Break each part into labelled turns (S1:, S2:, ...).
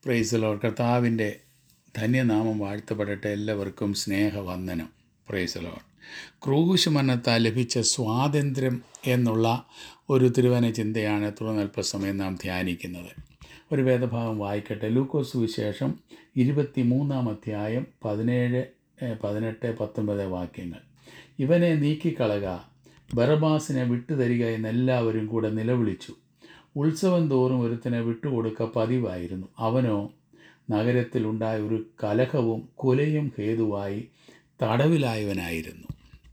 S1: പ്രൈസലോ കർത്താവിൻ്റെ ധന്യനാമം വാഴ്ത്തപ്പെടട്ടെ എല്ലാവർക്കും സ്നേഹവന്ദനം പ്രൈസലോ ക്രൂശ് മരണത്താൽ ലഭിച്ച സ്വാതന്ത്ര്യം എന്നുള്ള ഒരു തിരുവന ചിന്തയാണ് തുടർന്നൽപ്പസമയം നാം ധ്യാനിക്കുന്നത് ഒരു വേദഭാഗം വായിക്കട്ടെ ലൂക്കോസ് വിശേഷം ഇരുപത്തി മൂന്നാം അധ്യായം പതിനേഴ് ഏഹ്, പതിനെട്ട് പത്തൊമ്പത് വാക്യങ്ങൾ ഇവനെ നീക്കിക്കളക ബറബാസിനെ വിട്ടുതരിക എന്ന് എല്ലാവരും കൂടെ നിലവിളിച്ചു ഉത്സവം തോറും ഒരുത്തനെ വിട്ടുകൊടുക്ക പതിവായിരുന്നു അവനോ നഗരത്തിലുണ്ടായ ഒരു കലഹവും കൊലയും ഹേതുവായി തടവിലായവനായിരുന്നു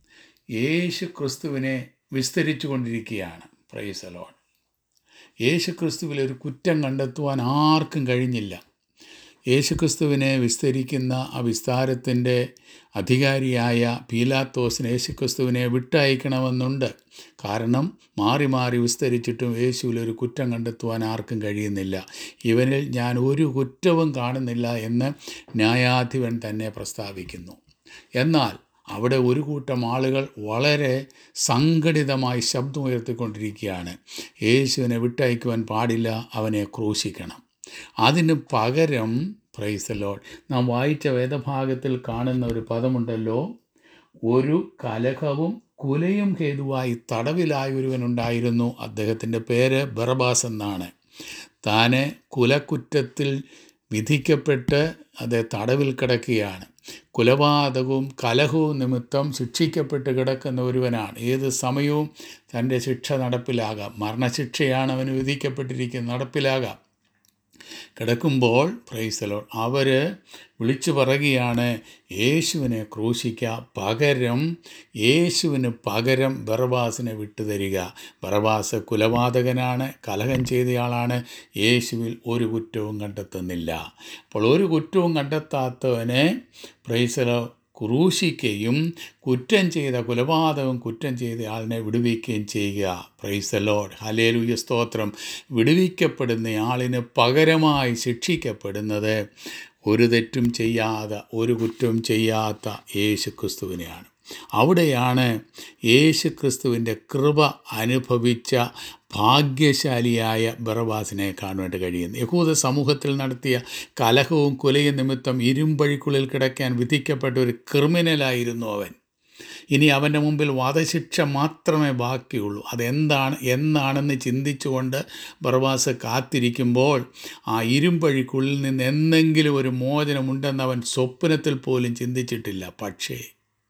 S1: യേശു ക്രിസ്തുവിനെ വിസ്തരിച്ചു കൊണ്ടിരിക്കുകയാണ് പ്രൈസലോൺ യേശു ക്രിസ്തുവിൽ ഒരു കുറ്റം കണ്ടെത്തുവാൻ ആർക്കും കഴിഞ്ഞില്ല യേശുക്രിസ്തുവിനെ വിസ്തരിക്കുന്ന ആ വിസ്താരത്തിൻ്റെ അധികാരിയായ പീലാത്തോസിന് യേശുക്രിസ്തുവിനെ വിട്ടയക്കണമെന്നുണ്ട് കാരണം മാറി മാറി വിസ്തരിച്ചിട്ടും യേശുവിൽ ഒരു കുറ്റം കണ്ടെത്തുവാൻ ആർക്കും കഴിയുന്നില്ല ഇവനിൽ ഞാൻ ഒരു കുറ്റവും കാണുന്നില്ല എന്ന് ന്യായാധിപൻ തന്നെ പ്രസ്താവിക്കുന്നു എന്നാൽ അവിടെ ഒരു കൂട്ടം ആളുകൾ വളരെ സംഘടിതമായി ശബ്ദമുയർത്തിക്കൊണ്ടിരിക്കുകയാണ് യേശുവിനെ വിട്ടയക്കുവാൻ പാടില്ല അവനെ ക്രൂശിക്കണം അതിന് പകരം പ്രൈസലോൾ നാം വായിച്ച വേദഭാഗത്തിൽ കാണുന്ന ഒരു പദമുണ്ടല്ലോ ഒരു കലഹവും കുലയും ഹേതുവായി തടവിലായ ഒരുവനുണ്ടായിരുന്നു അദ്ദേഹത്തിൻ്റെ പേര് ബറബാസ് എന്നാണ് താന് കുലക്കുറ്റത്തിൽ വിധിക്കപ്പെട്ട് അത് തടവിൽ കിടക്കുകയാണ് കുലപാതകവും കലഹവും നിമിത്തം ശിക്ഷിക്കപ്പെട്ട് കിടക്കുന്ന ഒരുവനാണ് ഏത് സമയവും തൻ്റെ ശിക്ഷ നടപ്പിലാകാം മരണശിക്ഷയാണ് അവന് വിധിക്കപ്പെട്ടിരിക്കുന്നത് നടപ്പിലാകാം കിടക്കുമ്പോൾ പ്രൈസലോ അവർ വിളിച്ചു പറയുകയാണ് യേശുവിനെ ക്രൂശിക്കുക പകരം യേശുവിന് പകരം ബറബാസിനെ വിട്ടുതരിക ബറബാസ് കുലപാതകനാണ് കലഹം ചെയ്തയാളാണ് യേശുവിൽ ഒരു കുറ്റവും കണ്ടെത്തുന്നില്ല അപ്പോൾ ഒരു കുറ്റവും കണ്ടെത്താത്തവനെ പ്രൈസലോ ക്രൂശിക്കുകയും കുറ്റം ചെയ്ത കൊലപാതകം കുറ്റം ചെയ്ത ആളിനെ വിടുവിക്കുകയും ചെയ്യുക പ്രൈസ് ലോഡ് ഹലേലുയ സ്തോത്രം വിടുവിക്കപ്പെടുന്ന ആളിന് പകരമായി ശിക്ഷിക്കപ്പെടുന്നത് ഒരു തെറ്റും ചെയ്യാതെ ഒരു കുറ്റവും ചെയ്യാത്ത യേശു ക്രിസ്തുവിനെയാണ് അവിടെയാണ് യേശു ക്രിസ്തുവിൻ്റെ കൃപ അനുഭവിച്ച ഭാഗ്യശാലിയായ ബറബാസിനെ കാണുവാൻ കഴിയുന്നു യഹൂദ സമൂഹത്തിൽ നടത്തിയ കലഹവും കൊലയും നിമിത്തം ഇരുമ്പഴിക്കുള്ളിൽ കിടക്കാൻ വിധിക്കപ്പെട്ട ഒരു ക്രിമിനലായിരുന്നു അവൻ ഇനി അവൻ്റെ മുമ്പിൽ വധശിക്ഷ മാത്രമേ ബാക്കിയുള്ളൂ അതെന്താണ് എന്നാണെന്ന് ചിന്തിച്ചുകൊണ്ട് ബർവാസ് കാത്തിരിക്കുമ്പോൾ ആ ഇരുമ്പഴിക്കുള്ളിൽ നിന്ന് എന്തെങ്കിലും ഒരു മോചനമുണ്ടെന്ന് അവൻ സ്വപ്നത്തിൽ പോലും ചിന്തിച്ചിട്ടില്ല പക്ഷേ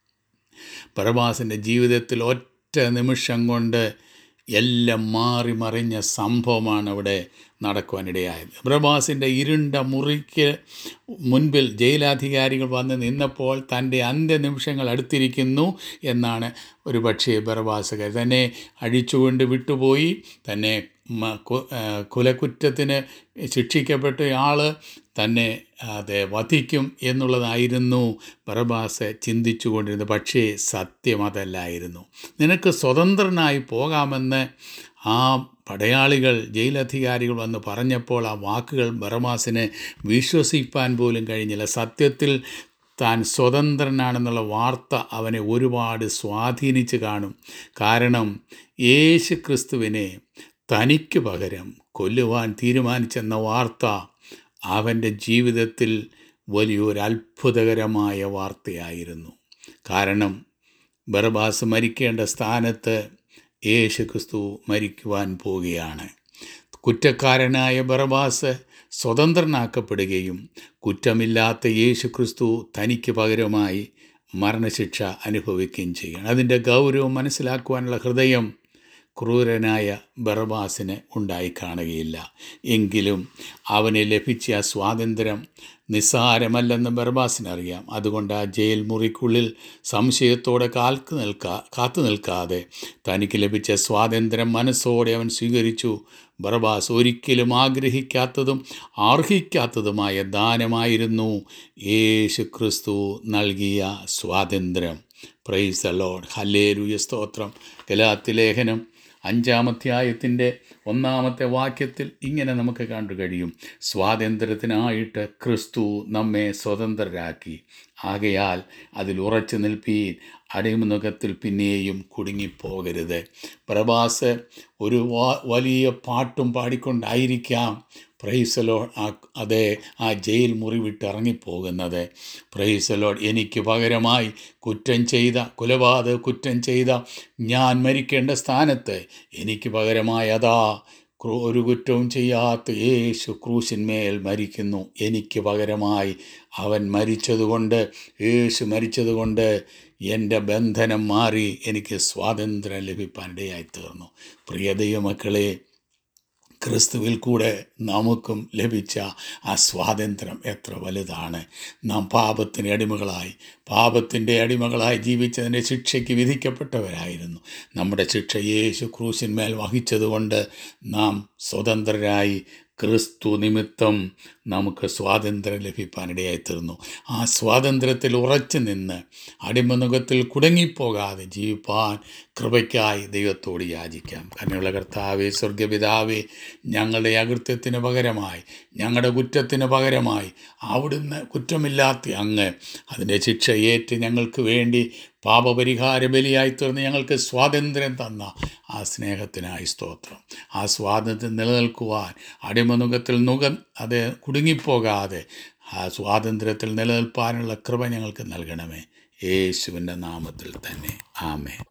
S1: ബർവാസിൻ്റെ ജീവിതത്തിൽ ഒറ്റ നിമിഷം കൊണ്ട് എല്ലാം മാറി മറിഞ്ഞ സംഭവമാണ് അവിടെ നടക്കുവാനിടയായത് പ്രഭാസിൻ്റെ ഇരുണ്ട മുറിക്ക് മുൻപിൽ ജയിലാധികാരികൾ വന്ന് നിന്നപ്പോൾ തൻ്റെ അന്ത്യനിമിഷങ്ങൾ അടുത്തിരിക്കുന്നു എന്നാണ് ഒരു പക്ഷേ ബർബാസകർ തന്നെ അഴിച്ചുകൊണ്ട് വിട്ടുപോയി തന്നെ മ- കു- ആ, കുലക്കുറ്റത്തിന് ശിക്ഷിക്കപ്പെട്ട ആൾ തന്നെ അത് വധിക്കും എന്നുള്ളതായിരുന്നു ബറബാസ് ചിന്തിച്ചു കൊണ്ടിരുന്നത് പക്ഷേ സത്യം അതല്ലായിരുന്നു നിനക്ക് സ്വതന്ത്രനായി പോകാമെന്ന് ആ പടയാളികൾ ജയിലധികാരികൾ വന്ന് പറഞ്ഞപ്പോൾ ആ വാക്കുകൾ ബറബാസിന് വിശ്വസിപ്പാൻ പോലും കഴിഞ്ഞില്ല സത്യത്തിൽ താൻ സ്വതന്ത്രനാണെന്നുള്ള വാർത്ത അവനെ ഒരുപാട് സ്വാധീനിച്ച് കാണും കാരണം യേശു ക്രിസ്തുവിനെ തനിക്ക് പകരം കൊല്ലുവാൻ തീരുമാനിച്ചെന്ന വാർത്ത അവൻ്റെ ജീവിതത്തിൽ വലിയൊരു അത്ഭുതകരമായ വാർത്തയായിരുന്നു കാരണം ബറബാസ് മരിക്കേണ്ട സ്ഥാനത്ത് യേശു ക്രിസ്തു മരിക്കുവാൻ പോവുകയാണ് കുറ്റക്കാരനായ ബറബാസ് സ്വതന്ത്രനാക്കപ്പെടുകയും കുറ്റമില്ലാത്ത യേശു ക്രിസ്തു തനിക്ക് പകരമായി മരണശിക്ഷ അനുഭവിക്കുകയും ചെയ്യണം അതിൻ്റെ ഗൗരവം മനസ്സിലാക്കുവാനുള്ള ഹൃദയം ക്രൂരനായ ബറബാസിന് ഉണ്ടായി കാണുകയില്ല എങ്കിലും അവന് ലഭിച്ച ആ സ്വാതന്ത്ര്യം നിസ്സാരമല്ലെന്ന് ബർബാസിനറിയാം അതുകൊണ്ട് ആ ജയിൽ മുറിക്കുള്ളിൽ സംശയത്തോടെ കാൽക്ക് നിൽക്കാ കാത്തു നിൽക്കാതെ തനിക്ക് ലഭിച്ച സ്വാതന്ത്ര്യം മനസ്സോടെ അവൻ സ്വീകരിച്ചു ബർബാസ് ഒരിക്കലും ആഗ്രഹിക്കാത്തതും അർഹിക്കാത്തതുമായ ദാനമായിരുന്നു യേശു ക്രിസ്തു നൽകിയ സ്വാതന്ത്ര്യം പ്രൈസ് അലോഡ് ഹല്ലേലൂയ സ്തോത്രം ഗലാത്തി ലേഖനം അഞ്ചാമധ്യായത്തിൻ്റെ ഒന്നാമത്തെ വാക്യത്തിൽ ഇങ്ങനെ നമുക്ക് കാണു കഴിയും സ്വാതന്ത്ര്യത്തിനായിട്ട് ക്രിസ്തു നമ്മെ സ്വതന്ത്രരാക്കി ആകയാൽ അതിൽ ഉറച്ചു നിൽപ്പീൻ അടിമുഖത്തിൽ പിന്നെയും കുടുങ്ങിപ്പോകരുത് പ്രഭാസ് ഒരു വ- വലിയ പാട്ടും പാടിക്കൊണ്ടായിരിക്കാം പ്രൈസലോ ആ അതേ ആ ജയിൽ മുറി വിട്ട് ഇറങ്ങിപ്പോകുന്നത് പ്രൈസലോഡ് എനിക്ക് പകരമായി കുറ്റം ചെയ്ത കൊലപാതക കുറ്റം ചെയ്ത ഞാൻ മരിക്കേണ്ട സ്ഥാനത്ത് എനിക്ക് പകരമായി അതാ ക്രൂ- ഒരു കുറ്റവും ചെയ്യാത്ത യേശു ക്രൂശിന്മേൽ മരിക്കുന്നു എനിക്ക് പകരമായി അവൻ മരിച്ചതുകൊണ്ട് യേശു മരിച്ചതുകൊണ്ട് എൻ്റെ ബന്ധനം മാറി എനിക്ക് സ്വാതന്ത്ര്യം ലഭിപ്പാനിടയായി തീർന്നു പ്രിയ ദൈവമക്കളെ ക്രിസ്തുവിൽ കൂടെ നമുക്കും ലഭിച്ച ആ സ്വാതന്ത്ര്യം എത്ര വലുതാണ് നാം പാപത്തിന് അടിമകളായി പാപത്തിൻ്റെ അടിമകളായി ജീവിച്ചതിൻ്റെ ശിക്ഷയ്ക്ക് വിധിക്കപ്പെട്ടവരായിരുന്നു നമ്മുടെ ശിക്ഷ യേശു ക്രൂശിന്മേൽ വഹിച്ചതുകൊണ്ട് നാം സ്വതന്ത്രരായി ക്രിസ്തു നിമിത്തം നമുക്ക് സ്വാതന്ത്ര്യം ലഭിക്കാനിടയായി തീർന്നു ആ സ്വാതന്ത്ര്യത്തിൽ ഉറച്ചു നിന്ന് അടിമനുഖത്തിൽ കുടുങ്ങിപ്പോകാതെ ജീവിപ്പാൻ കൃപയ്ക്കായി ദൈവത്തോട് യാചിക്കാം കരുണയുള്ള കർത്താവേ സ്വർഗപിതാവേ ഞങ്ങളുടെ അകൃത്യത്തിന് പകരമായി ഞങ്ങളുടെ കുറ്റത്തിന് പകരമായി അവിടുന്ന് കുറ്റമില്ലാത്ത അങ്ങ് അതിൻ്റെ ശിക്ഷ ഏറ്റ് ഞങ്ങൾക്ക് വേണ്ടി പാപപരിഹാര ബലിയായി തീർന്ന് ഞങ്ങൾക്ക് സ്വാതന്ത്ര്യം തന്ന ആ സ്നേഹത്തിനായി സ്തോത്രം ആ സ്വാതന്ത്ര്യം നിലനിൽക്കുവാൻ അടിമനുഖത്തിൽ നുഖം അത് കുടുങ്ങിപ്പോകാതെ ആ സ്വാതന്ത്ര്യത്തിൽ നിലനിൽപ്പാനുള്ള കൃപ ഞങ്ങൾക്ക് നൽകണമേ യേശുവിൻ്റെ നാമത്തിൽ തന്നെ ആമേ